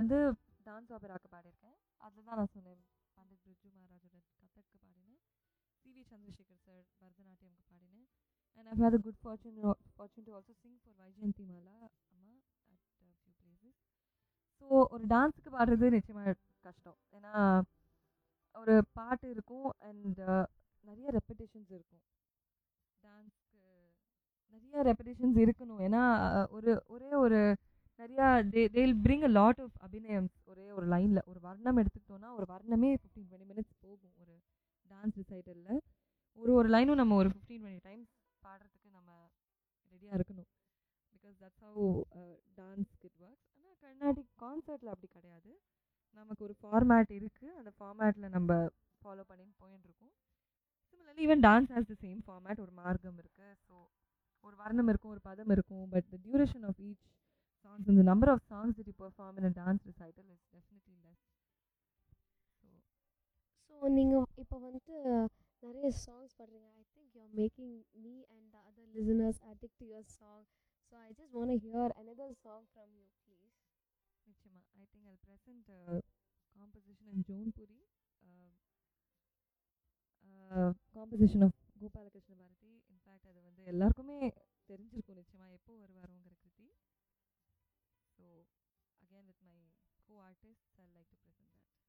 வந்து டான்ஸ் ஆபராக்கு பாடியிருக்கேன் அதில் தான் நான் சொன்னேன் பண்டிட் பிரிஜு மகாராஜோட கதக்கு பாடினேன் சிவி சந்திரசேகர் சார் பரதநாட்டியம்க்கு பாடினேன் and I've had a good fortune fortune to also sing for Vyjayanthimala அம்மா அட் ஃபியூ பிளேசஸ் ஸோ ஒரு டான்ஸுக்கு பாடுறது நிச்சயமாக கஷ்டம் ஏன்னா ஒரு பாட்டு இருக்கும் அண்ட் நிறைய ரெப்படேஷன்ஸ் இருக்கும் டான்ஸ்க்கு நிறைய ரெப்படேஷன்ஸ் இருக்கணும் ஏன்னா அஹ், ஒரு ஒரே ஒரு நிறையா தே தேல் பிரிங் அ லாட் ஆஃப் அபிநயம் ஒரே ஒரு லைனில் ஒரு வர்ணம் எடுத்துக்கிட்டோன்னா ஒரு வர்ணமே ஃபிஃப்டீன் டுவெண்ட்டி மினிட்ஸ் போகும் ஒரு டான்ஸ் ரிசைட்டலில் ஒரு ஒரு லைனும் நம்ம ஒரு ஃபிஃப்டீன் டுவெண்ட்டி டைம்ஸ் பாடுறதுக்கு நம்ம ரெடியாக இருக்கணும் because that's how dance kit works ஆனால் கர்நாடிக் கான்சர்ட்டில் அப்படி கிடையாது நமக்கு ஒரு ஃபார்மேட் இருக்குது அந்த ஃபார்மேட்டில் நம்ம ஃபாலோ பண்ணி போயின்னு இருக்கோம் similarly even dance has the same format ஒரு மார்க்கம் இருக்குது ஸோ ஒரு வர்ணம் இருக்கும் ஒரு பதம் இருக்கும் but the duration of each songs இந்த number of songs that you perform in a dance recital is definitely less so so நீங்கள் இப்போ வந்துட்டு நிறைய சாங்ஸ் பாடுறீங்க I think you are making me and the other listeners addict to your song so I just want hear another song from you please நிச்சயமா I think I present composition in Jaunpuri composition of Gopalakrishna Bharati in fact அது வந்து எல்லாருக்குமே தெரிஞ்சிருக்கும் நிச்சயமா எப்போ வருவாரோங்கிற kriti so again with my co artist I like to present that